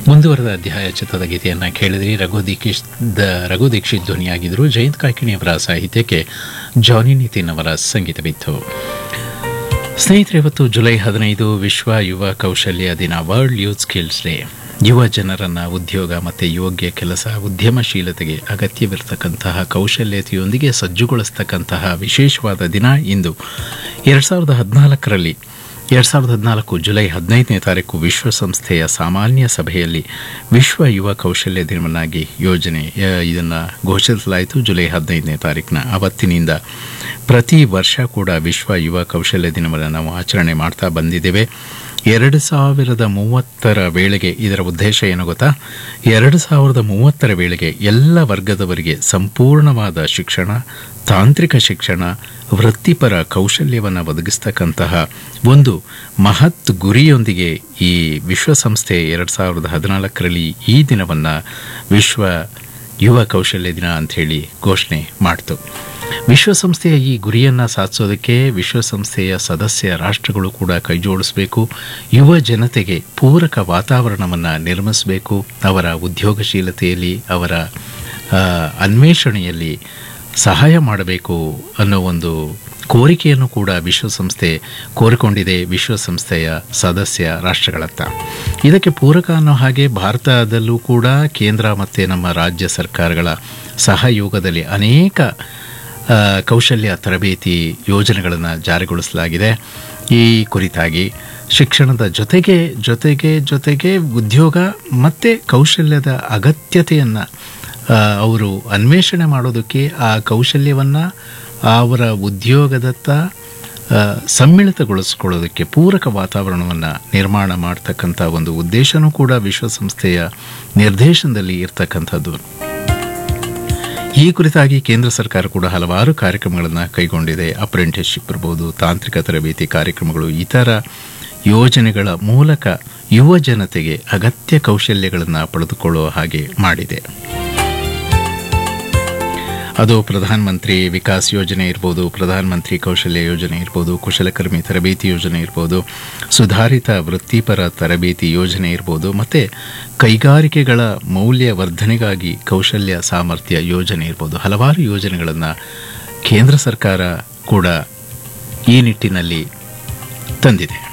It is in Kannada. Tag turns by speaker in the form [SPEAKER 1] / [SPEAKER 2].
[SPEAKER 1] ಮುಂದುವರೆದ ಅಧ್ಯಾಯ ಚಿತ್ರದ ಗೀತೆಯನ್ನು ಕೇಳಿದ್ರಿ ರಘು ದೀಕ್ಷಿತ್ ದ ರಘು ದೀಕ್ಷಿತ್ ಧ್ವನಿಯಾಗಿದ್ದರು ಜಯಂತ್ ಕಾಯ್ಕಿಣಿಯವರ ಸಾಹಿತ್ಯಕ್ಕೆ ಜಾನಿ ನಿತಿನ್ ಅವರ ಸಂಗೀತವಿತ್ತು ಸ್ನೇಹಿತರೆ ಇವತ್ತು ಜುಲೈ ಹದಿನೈದು ವಿಶ್ವ ಯುವ ಕೌಶಲ್ಯ ದಿನ ವರ್ಲ್ಡ್ ಯೂತ್ ಸ್ಕಿಲ್ಸ್ ಡೇ ಯುವ ಜನರನ್ನು ಉದ್ಯೋಗ ಮತ್ತು ಯೋಗ್ಯ ಕೆಲಸ ಉದ್ಯಮಶೀಲತೆಗೆ ಅಗತ್ಯವಿರತಕ್ಕಂತಹ ಕೌಶಲ್ಯತೆಯೊಂದಿಗೆ ಸಜ್ಜುಗೊಳಿಸ್ತಕ್ಕಂತಹ ವಿಶೇಷವಾದ ದಿನ ಇಂದು ಎರಡು ಸಾವಿರದ ಹದಿನಾಲ್ಕರಲ್ಲಿ ಎರಡು ಸಾವಿರದ ಹದಿನಾಲ್ಕು ಜುಲೈ ಹದಿನೈದನೇ ತಾರೀಕು ವಿಶ್ವಸಂಸ್ಥೆಯ ಸಾಮಾನ್ಯ ಸಭೆಯಲ್ಲಿ ವಿಶ್ವ ಯುವ ಕೌಶಲ್ಯ ದಿನವನ್ನಾಗಿ ಯೋಜನೆ ಇದನ್ನು ಘೋಷಿಸಲಾಯಿತು ಜುಲೈ ಹದಿನೈದನೇ ತಾರೀಕಿನ ಅವತ್ತಿನಿಂದ ಪ್ರತಿ ವರ್ಷ ಕೂಡ ವಿಶ್ವ ಯುವ ಕೌಶಲ್ಯ ದಿನವನ್ನು ನಾವು ಆಚರಣೆ ಮಾಡ್ತಾ ಬಂದಿದ್ದೇವೆ ಎರಡು ಸಾವಿರದ ಮೂವತ್ತರ ವೇಳೆಗೆ ಇದರ ಉದ್ದೇಶ ಏನು ಗೊತ್ತಾ ಎರಡು ಸಾವಿರದ ಮೂವತ್ತರ ವೇಳೆಗೆ ಎಲ್ಲ ವರ್ಗದವರಿಗೆ ಸಂಪೂರ್ಣವಾದ ಶಿಕ್ಷಣ ತಾಂತ್ರಿಕ ಶಿಕ್ಷಣ ವೃತ್ತಿಪರ ಕೌಶಲ್ಯವನ್ನು ಒದಗಿಸ್ತಕ್ಕಂತಹ ಒಂದು ಮಹತ್ ಗುರಿಯೊಂದಿಗೆ ಈ ವಿಶ್ವಸಂಸ್ಥೆ ಎರಡು ಸಾವಿರದ ಹದಿನಾಲ್ಕರಲ್ಲಿ ಈ ದಿನವನ್ನು ವಿಶ್ವ ಯುವ ಕೌಶಲ್ಯ ದಿನ ಅಂಥೇಳಿ ಘೋಷಣೆ ಮಾಡಿತು ವಿಶ್ವಸಂಸ್ಥೆಯ ಈ ಗುರಿಯನ್ನು ಸಾಧಿಸೋದಕ್ಕೆ ವಿಶ್ವಸಂಸ್ಥೆಯ ಸದಸ್ಯ ರಾಷ್ಟ್ರಗಳು ಕೂಡ ಕೈಜೋಡಿಸಬೇಕು ಯುವ ಜನತೆಗೆ ಪೂರಕ ವಾತಾವರಣವನ್ನು ನಿರ್ಮಿಸಬೇಕು ಅವರ ಉದ್ಯೋಗಶೀಲತೆಯಲ್ಲಿ ಅವರ ಅನ್ವೇಷಣೆಯಲ್ಲಿ ಸಹಾಯ ಮಾಡಬೇಕು ಅನ್ನೋ ಒಂದು ಕೋರಿಕೆಯನ್ನು ಕೂಡ ವಿಶ್ವಸಂಸ್ಥೆ ಕೋರಿಕೊಂಡಿದೆ ವಿಶ್ವಸಂಸ್ಥೆಯ ಸದಸ್ಯ ರಾಷ್ಟ್ರಗಳತ್ತ ಇದಕ್ಕೆ ಪೂರಕ ಅನ್ನೋ ಹಾಗೆ ಭಾರತದಲ್ಲೂ ಕೂಡ ಕೇಂದ್ರ ಮತ್ತು ನಮ್ಮ ರಾಜ್ಯ ಸರ್ಕಾರಗಳ ಸಹಯೋಗದಲ್ಲಿ ಅನೇಕ ಕೌಶಲ್ಯ ತರಬೇತಿ ಯೋಜನೆಗಳನ್ನು ಜಾರಿಗೊಳಿಸಲಾಗಿದೆ ಈ ಕುರಿತಾಗಿ ಶಿಕ್ಷಣದ ಜೊತೆಗೆ ಜೊತೆಗೆ ಜೊತೆಗೆ ಉದ್ಯೋಗ ಮತ್ತು ಕೌಶಲ್ಯದ ಅಗತ್ಯತೆಯನ್ನು ಅವರು ಅನ್ವೇಷಣೆ ಮಾಡೋದಕ್ಕೆ ಆ ಕೌಶಲ್ಯವನ್ನು ಅವರ ಉದ್ಯೋಗದತ್ತ ಸಮ್ಮಿಳಿತಗೊಳಿಸ್ಕೊಳ್ಳೋದಕ್ಕೆ ಪೂರಕ ವಾತಾವರಣವನ್ನು ನಿರ್ಮಾಣ ಮಾಡ್ತಕ್ಕಂಥ ಒಂದು ಉದ್ದೇಶನೂ ಕೂಡ ವಿಶ್ವಸಂಸ್ಥೆಯ ನಿರ್ದೇಶನದಲ್ಲಿ ಇರ್ತಕ್ಕಂಥದ್ದು ಈ ಕುರಿತಾಗಿ ಕೇಂದ್ರ ಸರ್ಕಾರ ಕೂಡ ಹಲವಾರು ಕಾರ್ಯಕ್ರಮಗಳನ್ನು ಕೈಗೊಂಡಿದೆ ಅಪ್ರೆಂಟಿಸ್ಶಿಪ್ ಇರ್ಬೋದು ತಾಂತ್ರಿಕ ತರಬೇತಿ ಕಾರ್ಯಕ್ರಮಗಳು ಇತರ ಯೋಜನೆಗಳ ಮೂಲಕ ಯುವ ಜನತೆಗೆ ಅಗತ್ಯ ಕೌಶಲ್ಯಗಳನ್ನು ಪಡೆದುಕೊಳ್ಳುವ ಹಾಗೆ ಮಾಡಿದೆ ಅದು ಪ್ರಧಾನಮಂತ್ರಿ ವಿಕಾಸ್ ಯೋಜನೆ ಇರ್ಬೋದು ಪ್ರಧಾನಮಂತ್ರಿ ಕೌಶಲ್ಯ ಯೋಜನೆ ಇರ್ಬೋದು ಕುಶಲಕರ್ಮಿ ತರಬೇತಿ ಯೋಜನೆ ಇರ್ಬೋದು ಸುಧಾರಿತ ವೃತ್ತಿಪರ ತರಬೇತಿ ಯೋಜನೆ ಇರ್ಬೋದು ಮತ್ತು ಕೈಗಾರಿಕೆಗಳ ಮೌಲ್ಯವರ್ಧನೆಗಾಗಿ ಕೌಶಲ್ಯ ಸಾಮರ್ಥ್ಯ ಯೋಜನೆ ಇರ್ಬೋದು ಹಲವಾರು ಯೋಜನೆಗಳನ್ನು ಕೇಂದ್ರ ಸರ್ಕಾರ ಕೂಡ ಈ ನಿಟ್ಟಿನಲ್ಲಿ ತಂದಿದೆ